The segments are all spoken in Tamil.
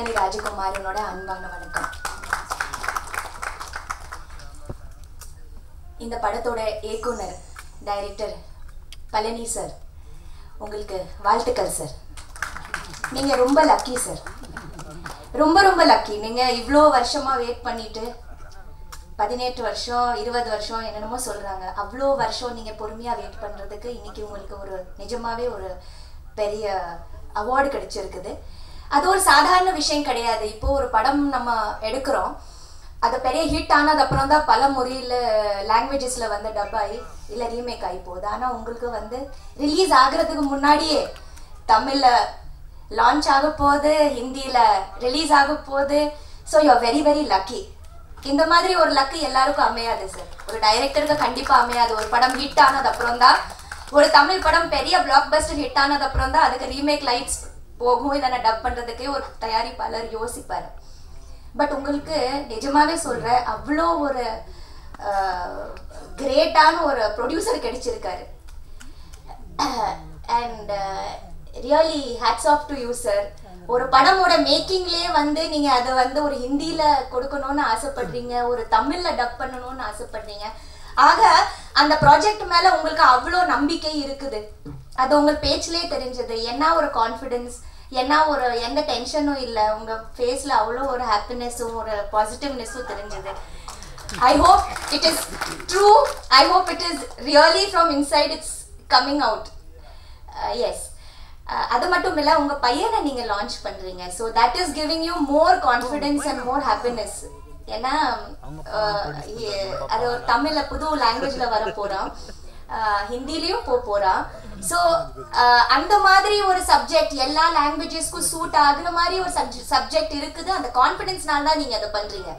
கல்யாணி ராஜகுமாரனோட அன்பான வணக்கம் இந்த படத்தோட இயக்குனர் டைரக்டர் பழனி சார் உங்களுக்கு வாழ்த்துக்கள் சார் நீங்க ரொம்ப லக்கி சார் ரொம்ப ரொம்ப லக்கி நீங்க இவ்வளோ வருஷமா வெயிட் பண்ணிட்டு பதினெட்டு வருஷம் இருபது வருஷம் என்னென்னமோ சொல்றாங்க அவ்வளோ வருஷம் நீங்க பொறுமையா வெயிட் பண்றதுக்கு இன்னைக்கு உங்களுக்கு ஒரு நிஜமாவே ஒரு பெரிய அவார்டு கிடைச்சிருக்குது அது ஒரு சாதாரண விஷயம் கிடையாது இப்போ ஒரு படம் நம்ம எடுக்கிறோம் அது பெரிய ஹிட் ஆனது அப்புறம் தான் பல முறையில் லாங்குவேஜஸில் வந்து டப் ஆகி இல்லை ரீமேக் ஆகி போகுது ஆனால் உங்களுக்கு வந்து ரிலீஸ் ஆகுறதுக்கு முன்னாடியே தமிழில் லான்ச் ஆக போகுது ஹிந்தியில் ரிலீஸ் ஆக போகுது so you very very lucky இந்த மாதிரி ஒரு லக்கு எல்லாருக்கும் அமையாது சார் ஒரு டைரக்டருக்கு கண்டிப்பா அமையாது ஒரு படம் ஹிட் ஆனது அப்புறம் தான் ஒரு தமிழ் படம் பெரிய பிளாக் பஸ்டர் ஹிட் ஆனது அப்புறம் தான் அதுக்கு ரீமேக் லைட்ஸ் போகும் இதனை டப் பண்றதுக்கே ஒரு தயாரிப்பாளர் யோசிப்பாரு பட் உங்களுக்கு நிஜமாவே சொல்றேன் அவ்வளோ ஒரு கிரேட்டான ஒரு ப்ரொடியூசர் கிடைச்சிருக்காரு and really hats off to you sir ஒரு படமோட மேக்கிங்லேயே வந்து நீங்க அதை வந்து ஒரு ஹிந்தியில கொடுக்கணும்னு ஆசைப்படுறீங்க ஒரு தமிழ்ல டப் பண்ணணும்னு ஆசைப்படுறீங்க ஆக அந்த ப்ராஜெக்ட் மேல உங்களுக்கு அவ்வளோ நம்பிக்கை இருக்குது அது உங்க பேச்சிலே தெரிஞ்சது என்ன ஒரு கான்ஃபிடென்ஸ் என்ன ஒரு எந்த டென்ஷனும் இல்லை உங்க ஃபேஸ்ல அவ்வளோ ஒரு ஹாப்பினஸும் ஒரு பாசிட்டிவ்னஸும் தெரிஞ்சது I hope it is true I hope it is really from inside it's coming out yes அது மட்டும் இல்லை உங்க பையனை நீங்க லான்ச் பண்றீங்க so that is giving you more confidence and more happiness ஏன்னா அஹ், எ- அது ஒரு தமிழ்ல புது லாங்குவேஜ்ல வர போறான் அஹ், ஹிந்திலயும் போக போறான் ஸோ அந்த மாதிரி ஒரு சப்ஜெக்ட் எல்லா லாங்குவேஜஸ்க்கும் சூட் ஆகுற மாதிரி ஒரு சப்ஜெக்ட் இருக்குது அந்த கான்ஃபிடென்ஸ்னால தான் நீங்க அதை பண்றீங்க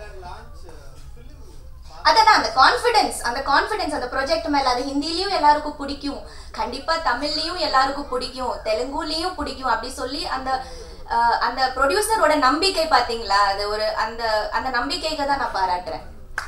அதான் அந்த கான்ஃபிடன்ஸ் அந்த கான்ஃபிடன்ஸ் அந்த ப்ராஜெக்ட் மேல அது ஹிந்திலயும் எல்லாருக்கும் பிடிக்கும் கண்டிப்பா தமிழ்லயும் எல்லாருக்கும் பிடிக்கும் தெலுங்குலயும் பிடிக்கும் அப்படி சொல்லி அந்த அஹ், அந்த ப்ரொடியூசரோட நம்பிக்கை பாத்தீங்களா அது ஒரு அந்த அந்த நம்பிக்கைக்கு தான் நான் பாராட்டுறேன்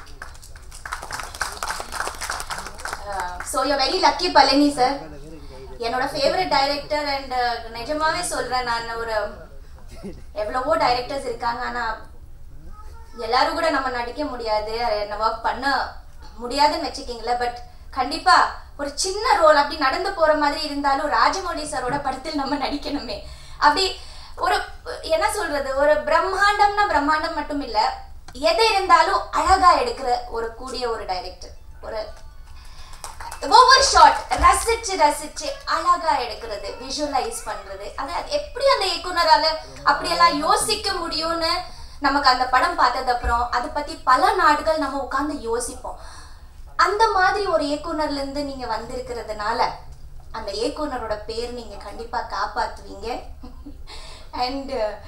so you very lucky Palani sir என்னோட ஃபேவரட் டைரக்டர் அண்ட் நிஜமாவே சொல்றேன் நான் ஒரு எவ்வளவோ டைரக்டர்ஸ் இருக்காங்க ஆனா எல்லாரும் கூட நம்ம நடிக்க முடியாது என்ன ஒர்க் பண்ண முடியாதுன்னு வச்சுக்கிங்களேன் பட் கண்டிப்பா ஒரு சின்ன ரோல் அப்படி நடந்து போற மாதிரி இருந்தாலும் ராஜமௌழி சாரோட படத்தில் நம்ம நடிக்கணுமே அப்படி ஒரு என்ன சொல்றது ஒரு பிரம்மாண்டம்னா பிரம்மாண்டம் மட்டும் இல்ல எது இருந்தாலும் அழகா எடுக்கிற ஒரு கூடிய ஒரு டைரக்டர் ஒரு ஒவ்வொரு ஷாட் ரசிச்சு ரசிச்சு அழகா எடுக்கிறது விஷுவலைஸ் பண்றது அது எப்படி அந்த இயக்குனரால அப்படியெல்லாம் யோசிக்க முடியும்னு நமக்கு அந்த படம் பார்த்தது அப்புறம் அதை பத்தி பல நாடுகள் நம்ம உட்கார்ந்து யோசிப்போம் அந்த மாதிரி ஒரு இயக்குனர்ல இருந்து நீங்க வந்திருக்கிறதுனால அந்த இயக்குனரோட பேர் நீங்க கண்டிப்பா காப்பாத்துவீங்க அண்ட்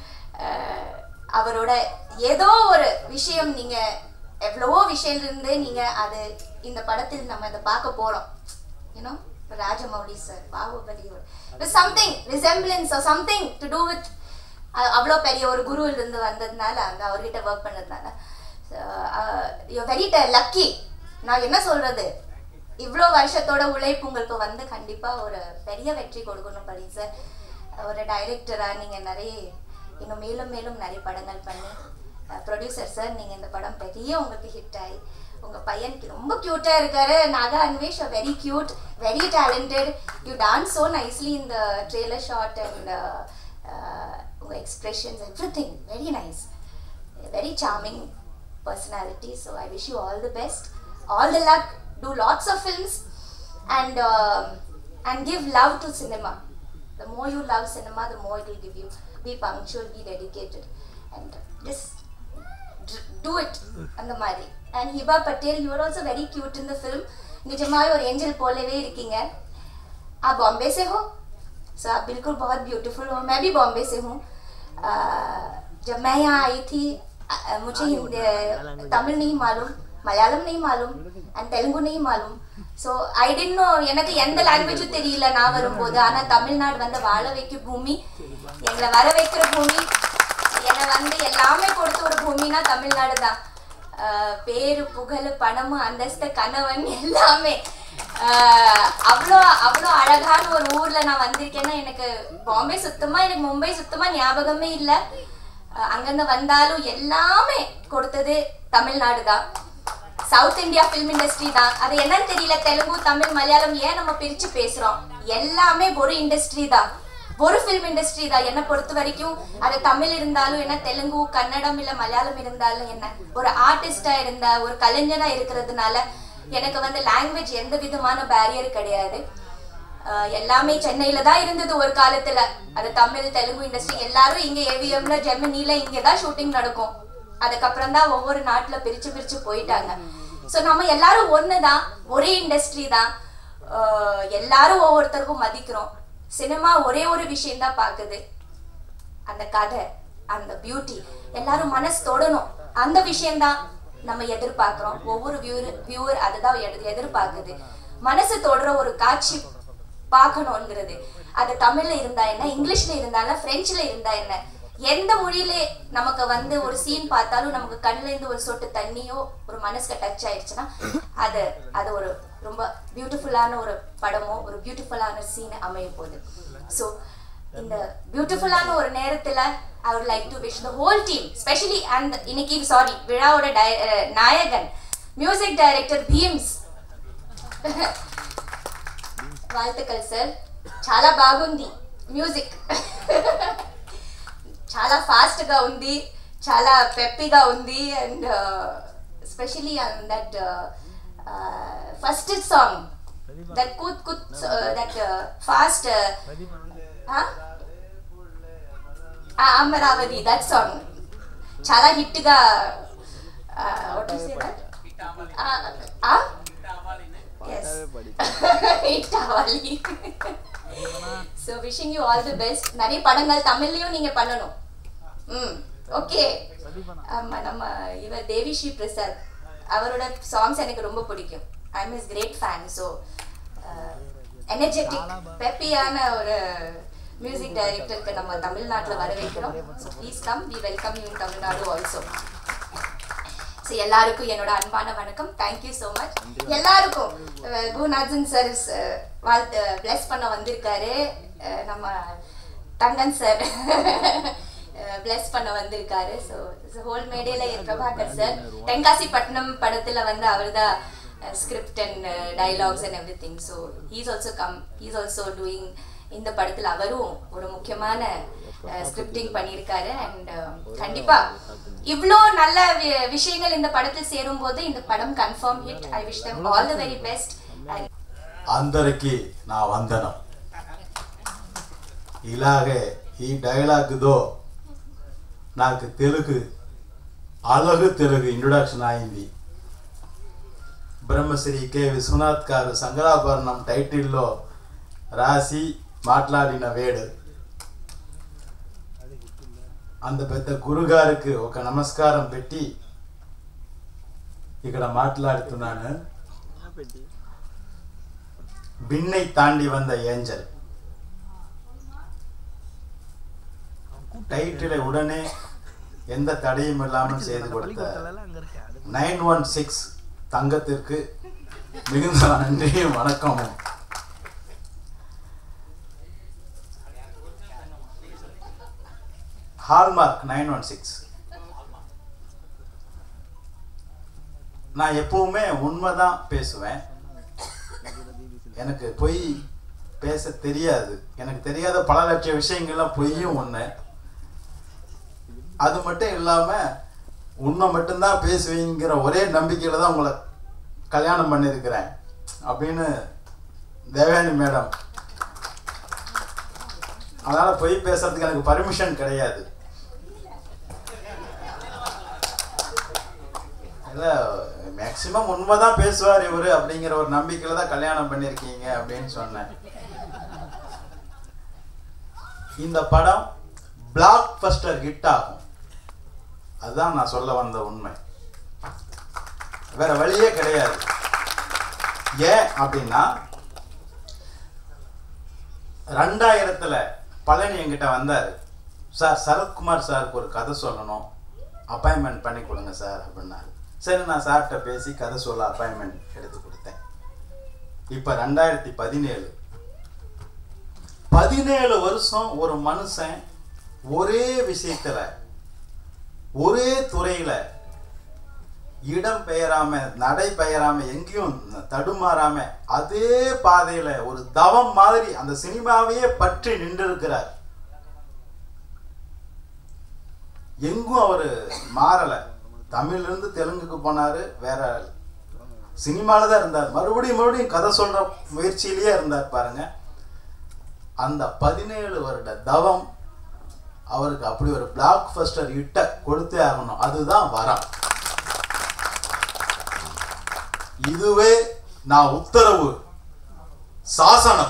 அவரோட ஏதோ ஒரு விஷயம் நீங்க எவ்வளவோ விஷயம் இருந்து நீங்க அது இந்த படத்தில் நம்ம அதை பார்க்க போறோம் you know Rajamouli sir Baahubali something resemblance something to do with அவ்வளோ பெரிய ஒரு குருவில் இருந்து வந்ததுனால அந்த அவர்கிட்ட ஒர்க் பண்ணதுனால யூ வெரி லக்கி நான் என்ன சொல்றது இவ்வளோ வருஷத்தோட உழைப்பு உங்களுக்கு வந்து கண்டிப்பா ஒரு பெரிய வெற்றி கொடுக்கணும் படி சார் ஒரு டைரக்டரா நீங்க நிறைய இன்னும் மேலும் மேலும் நிறைய படங்கள் பண்ணி ப்ரொடியூசர் சார் நீங்க இந்த படம் பெரிய உங்களுக்கு ஹிட் ஆகி உங்க பையன் ரொம்ப கியூட்டா இருக்காரு Naga Anvesh very cute very talented you dance so nicely in the trailer shot and uh, uh, உங்க expressions everything very nice very charming personality so i wish you all the best all the luck do lots of films and um, and give love to cinema the more you love cinema the more it will give you be punctual be dedicated and just d- do it அந்த மாதிரி and hiba patel you are also very cute in the film நிஜமாவே ஒரு ஏஞ்சல் போலவே இருக்கீங்க आप बॉम्बे से हो सो आप बिल्कुल बहुत ब्यूटीफुल हो मैं भी बॉम्बे से हूँ अ, जब मैं यहाँ आई थी अ, अ, मुझे हिंदी तमिल नहीं मालूम மலையாளம் नहीं मालूम அண்ட் தெலுங்கு नहीं मालूम ஸோ ஐ டென்ட் நோ எனக்கு எந்த லாங்குவேஜும் தெரியல நான் வரும்போது ஆனா தமிழ்நாடு வந்து வாழ வைக்க பூமி எங்களை வர வைக்கிற பூமி என்னை வந்து எல்லாமே கொடுத்த ஒரு பூமினா தமிழ்நாடு தான் ஆஹ் பேரு புகழ் பணம் அந்தஸ்து கணவன் எல்லாமே ஆஹ் அவ்வளோ அவ்வளோ அழகான ஒரு ஊர்ல நான் வந்திருக்கேன்னா எனக்கு பாம்பே சுத்தமா எனக்கு மும்பை சுத்தமா ஞாபகமே இல்லை அஹ் அங்கிருந்து வந்தாலும் எல்லாமே கொடுத்தது தமிழ்நாடு தான் சவுத் இந்தியா ஃபிலிம் இண்டஸ்ட்ரி தான் அது என்னன்னு தெரியல தெலுங்கு தமிழ் மலையாளம் ஏன் நம்ம பிரிச்சு பேசுறோம் எல்லாமே ஒரு இண்டஸ்ட்ரி தான் ஒரு ஃபிலிம் இண்டஸ்ட்ரி தான் என்னை பொறுத்த வரைக்கும் அது தமிழ் இருந்தாலும் என்ன தெலுங்கு கன்னடம் இல்ல மலையாளம் இருந்தாலும் என்ன ஒரு ஆர்டிஸ்டா இருந்தா ஒரு கலைஞரா இருக்கிறதுனால எனக்கு வந்து லாங்குவேஜ் எந்த விதமான பேரியர் கிடையாது ஆஹ் எல்லாமே சென்னையில தான் இருந்தது ஒரு காலத்துல அது தமிழ் தெலுங்கு இண்டஸ்ட்ரி எல்லாரும் இங்க ஏவிஎம்ல ஜெர்மனில இங்க தான் ஷூட்டிங் நடக்கும் அதுக்கப்புறம் தான் ஒவ்வொரு நாட்டுல பிரிச்சு பிரிச்சு போயிட்டாங்க சோ நம்ம எல்லாரும் ஒண்ணுதான் ஒரே இண்டஸ்ட்ரி தான் ஆஹ் எல்லாரும் ஒவ்வொருத்தருக்கும் மதிக்கிறோம் சினிமா ஒரே ஒரு விஷயம் தான் பாக்குது அந்த கதை அந்த பியூட்டி எல்லாரும் மனசு தொடணும் அந்த விஷயம்தான் நம்ம எதிர்பார்க்கிறோம் ஒவ்வொரு வியூவர் வியூவர் அதுதான் எதிர்- எதிர்பார்க்குது மனசு தொடுற ஒரு காட்சி பார்க்கணுங்கிறது அது தமிழ்ல இருந்தா என்ன இங்கிலீஷ்ல இருந்தாலும் பிரெஞ்சுல இருந்தா என்ன எந்த மொழியில நமக்கு வந்து ஒரு சீன் பார்த்தாலும் நமக்கு கண்ணுல இருந்து ஒரு சொட்டு தண்ணியோ ஒரு மனசுக்கு டச் ஆயிடுச்சுன்னா அது அது ஒரு ரொம்ப பியூட்டிஃபுல்லான ஒரு படமோ ஒரு பியூட்டிஃபுல்லான சீன் அமைய போகுது ஸோ இந்த பியூட்டிஃபுல்லான ஒரு நேரத்துல I would like to wish the whole team specially அந்த இன்னைக்கு சாரி விழாவோட டை- அஹ் நாயகன் மியூசிக் டைரக்டர் பீம்ஸ் வாழ்த்துக்கள் సార్ చాలా బాగుంది మ్యూజిక్ చాలా ఫాస్ట్ గా ఉంది చాలా పెప్పిగా ఉంది and specially that first song that కుత్ కుత్ that fast Amaravati that song చాలా హిట్ గా what is that S hit ஆவாலி so wishing you all the best நிறைய படங்கள் தமிழ்லயும் நீங்க பண்ணணும் ம் ஓகே ஆமா நம்ம இவர் தேவிஸ்ரீ பிரசாத் அவரோட சாங்ஸ் எனக்கு ரொம்ப பிடிக்கும் I am is great fan so energetic பெப்பியான ஒரு மியூசிக் டைரக்டருக்கு நம்ம தமிழ்நாட்டில் வர வைக்கிறோம் so please come we welcome you in Tamil Nadu also so எல்லாருக்கும் என்னோட அன்பான வணக்கம் தேங்க்யூ ஸோ மச் எல்லாருக்கும் அஹ் குருநாதன் சார் வாழ்த்து பிளஸ் பண்ண வந்திருக்காரு அஹ் நம்ம தங்கன் சார் பிளஸ் பண்ண வந்திருக்காரு ஸோ ஹோல் மேடையில பிரபாகர் சார் தென்காசி பட்டினம் படத்துல வந்து அவர் தான் script and dialogues and everything so he's also come he's also doing இந்த படத்துல அவரும் ஒரு முக்கியமான ஸ்கிரிப்டிங் பண்ணியிருக்காரு அண்ட் கண்டிப்பா இவ்வளோ நல்ல வி- விஷயங்கள் இந்த படத்தில் சேரும்போது இந்த படம் confirm hit I wish them all the very best అందరికీ నా వందనం ఇలాగే ఈ డైలాగ్తో నాకు తెలుగు అలగు తెలుగు ఇంట్రొడక్షన్ అయింది బ్రహ్మశ్రీ కె విశ్వనాథ్ గారు సంగరాభరణం టైటిల్లో రాసి మాట్లాడిన వేడు అంత పెద్ద గురుగారికి ఒక నమస్కారం పెట్టి ఇక్కడ మాట్లాడుతున్నాను விண்ணை தாண்டி வந்த ஏஞ்சல் டைட்டிலை உடனே எந்த தடையும் இல்லாமல் செய்து கொடுத்த நைன் ஒன் சிக்ஸ் தங்கத்திற்கு மிகுந்த நன்றியும் வணக்கமும் ஹால்மார்க் நைன் ஒன் சிக்ஸ் நான் எப்பவுமே உண்மைதான் பேசுவேன் எனக்கு பொய் பேச தெரியாது எனக்கு தெரியாத பல லட்ச விஷயங்கள்லாம் பொய்யும் ஒன்று அது மட்டும் இல்லாமல் உண்மை மட்டும்தான் பேசுவீங்கிற ஒரே நம்பிக்கையில் தான் உங்களை கல்யாணம் பண்ணியிருக்கிறேன் அப்படின்னு தேவயானி மேடம் அதனால் பொய் பேசுறதுக்கு எனக்கு பர்மிஷன் கிடையாது இல்லை மேக்சிமம் உண்மை தான் பேசுவார் இவர் அப்படிங்கிற ஒரு நம்பிக்கையில் தான் கல்யாணம் பண்ணியிருக்கீங்க அப்படின்னு சொன்னேன் இந்த படம் பிளாக் பஸ்டர் ஹிட் ஆகும் அதுதான் நான் சொல்ல வந்த உண்மை வேற வழியே கிடையாது ஏன் அப்படின்னா ரெண்டாயிரத்துல பழனி என்கிட்ட வந்தார் சார் சரத்குமார் சாருக்கு ஒரு கதை சொல்லணும் அப்பாயின்மெண்ட் பண்ணி கொடுங்க சார் அப்படின்னாரு சரி நான் சார்கிட்ட பேசி கதை சொல்ல அப்பாயின்மெண்ட் எடுத்து கொடுத்தேன் இப்போ ரெண்டாயிரத்தி பதினேழு பதினேழு வருஷம் ஒரு மனுஷன் ஒரே விஷயத்துல ஒரே துறையில இடம் பெயராம நடை பெயராம எங்கேயும் தடுமாறாம அதே பாதையில ஒரு தவம் மாதிரி அந்த சினிமாவையே பற்றி நின்றிருக்கிறார் எங்கும் அவரு மாறல தமிழ்ல இருந்து தெலுங்குக்கு போனாரு வேற சினிமால தான் இருந்தார் மறுபடியும் மறுபடியும் கதை சொல்ற முயற்சியிலேயே இருந்தார் பாருங்க அந்த பதினேழு வருட தவம் அவருக்கு அப்படி ஒரு பிளாக் ஃபஸ்டர் இட்ட கொடுத்தே ஆகணும் அதுதான் வரம் இதுவே நான் உத்தரவு சாசனம்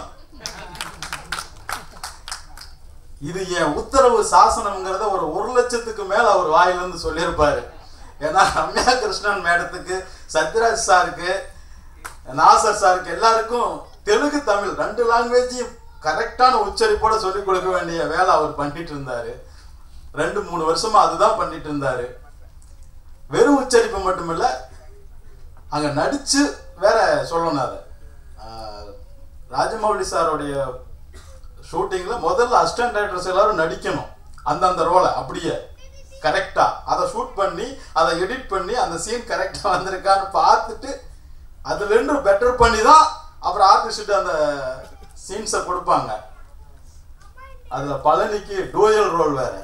இது என் உத்தரவு சாசனம்ங்கிறத ஒரு ஒரு லட்சத்துக்கு மேல அவர் வாயிலிருந்து சொல்லியிருப்பாரு ஏன்னா ரம்யா கிருஷ்ணன் மேடத்துக்கு சத்யராஜ் சாருக்கு நாசர் சாருக்கு எல்லாருக்கும் தெலுங்கு தமிழ் ரெண்டு லாங்குவேஜையும் கரெக்டான உச்சரிப்போட சொல்லிக் கொடுக்க வேண்டிய வேலை அவர் பண்ணிட்டு இருந்தாரு ரெண்டு மூணு வருஷமா அதுதான் பண்ணிட்டு இருந்தாரு வெறும் உச்சரிப்பு மட்டுமில்ல அங்க நடிச்சு வேற சொல்லணும் அதை ஆஹ், ராஜமௌலி சாருடைய ஷூட்டிங்ல முதல்ல அசிஸ்டன்ட் டைரக்டர்ஸ் எல்லாரும் நடிக்கணும் அந்தந்த ரோலை அப்படியே கரெக்டா அதை ஷூட் பண்ணி அதை எடிட் பண்ணி அந்த சீன் கரெக்டா வந்திருக்கான்னு பார்த்துட்டு அதுல இருந்து பெட்டர் பண்ணி தான் அப்புறம் ஆர்டிஸ்ட் அந்த சீன்ஸை கொடுப்பாங்க அதுல பழனிக்கு டூயல் ரோல் வேற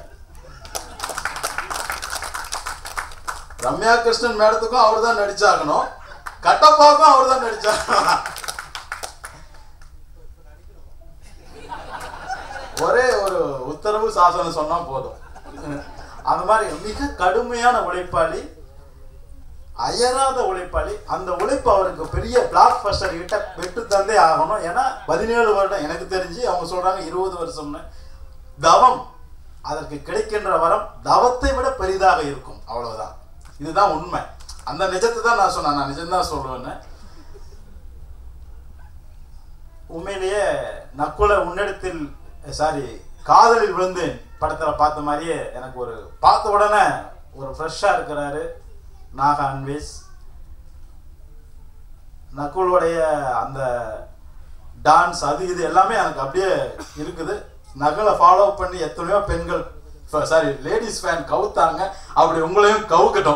ரம்யா கிருஷ்ணன் மேடத்துக்கும் அவர் தான் நடிச்சாகணும் கட்டப்பாக்கும் அவர் தான் நடிச்சாகணும் ஒரே ஒரு உத்தரவு சாசனம் சொன்னா போதும் அந்த மாதிரி மிக கடுமையான உழைப்பாளி அயராத உழைப்பாளி அந்த உழைப்பு அவருக்கு பெரிய பிளாக் பஸ்டர் கிட்ட பெற்று தந்தே ஆகணும் ஏன்னா பதினேழு வருடம் எனக்கு தெரிஞ்சு அவங்க சொல்றாங்க இருபது வருஷம்னு தவம் அதற்கு கிடைக்கின்ற வரம் தவத்தை விட பெரிதாக இருக்கும் அவ்வளவுதான் இதுதான் உண்மை அந்த நிஜத்தை தான் நான் சொன்னேன் நான் நிஜம்தான் சொல்லுவேன்னு உண்மையிலேயே நக்குல உன்னிடத்தில் சாரி காதலில் விழுந்தேன் படத்துல பார்த்த மாதிரியே எனக்கு ஒரு பார்த்த உடனே ஒரு ஃப்ரெஷ்ஷா இருக்கிறாரு நாகா அன்வேஸ் நக்குலுடைய அந்த டான்ஸ் அது இது எல்லாமே எனக்கு அப்படியே இருக்குது நகலை ஃபாலோ பண்ணி எத்தனையோ பெண்கள் சாரி லேடிஸ் ஃபேன் கவுத்தாங்க அப்படி உங்களையும் கவுக்கட்டும்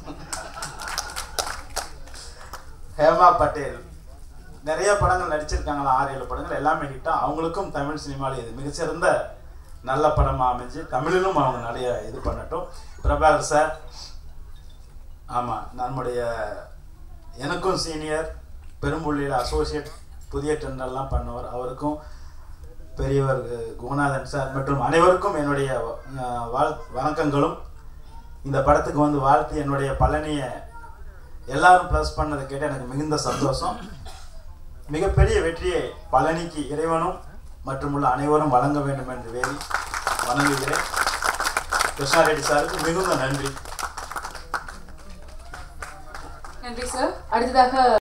ஹேமா பட்டேல் நிறைய படங்கள் நடிச்சிருக்காங்களா ஆறு ஏழு படங்கள் எல்லாமே ஹிட்டா அவங்களுக்கும் தமிழ் சினிமாவில் இது மிகச்சிறந்த நல்ல படமா அமைஞ்சு தமிழிலும் அவங்க நிறைய இது பண்ணட்டும் பிரபாகர் சார் ஆமாம் நம்முடைய எனக்கும் சீனியர் பெரும்புள்ளியில் அசோசியேட் புதிய டெண்டர்லாம் பண்ணவர் அவருக்கும் பெரியவர் குணநாதன் சார் மற்றும் அனைவருக்கும் என்னுடைய அஹ், வாழ் வணக்கங்களும் இந்த படத்துக்கு வந்து வாழ்த்து என்னுடைய பழனியை எல்லாரும் ப்ளஸ் பண்ணதை கேட்டு எனக்கு மிகுந்த சந்தோஷம் மிகப்பெரிய வெற்றியை பழனிக்கு இறைவனும் மற்றும் உள்ள அனைவரும் வழங்க வேண்டும் என்று வேண்டி வணங்குகிறேன் கிருஷ்ணா ரெட்டி சாருக்கு மிகுந்த நன்றி நன்றி சார் அடுத்ததாக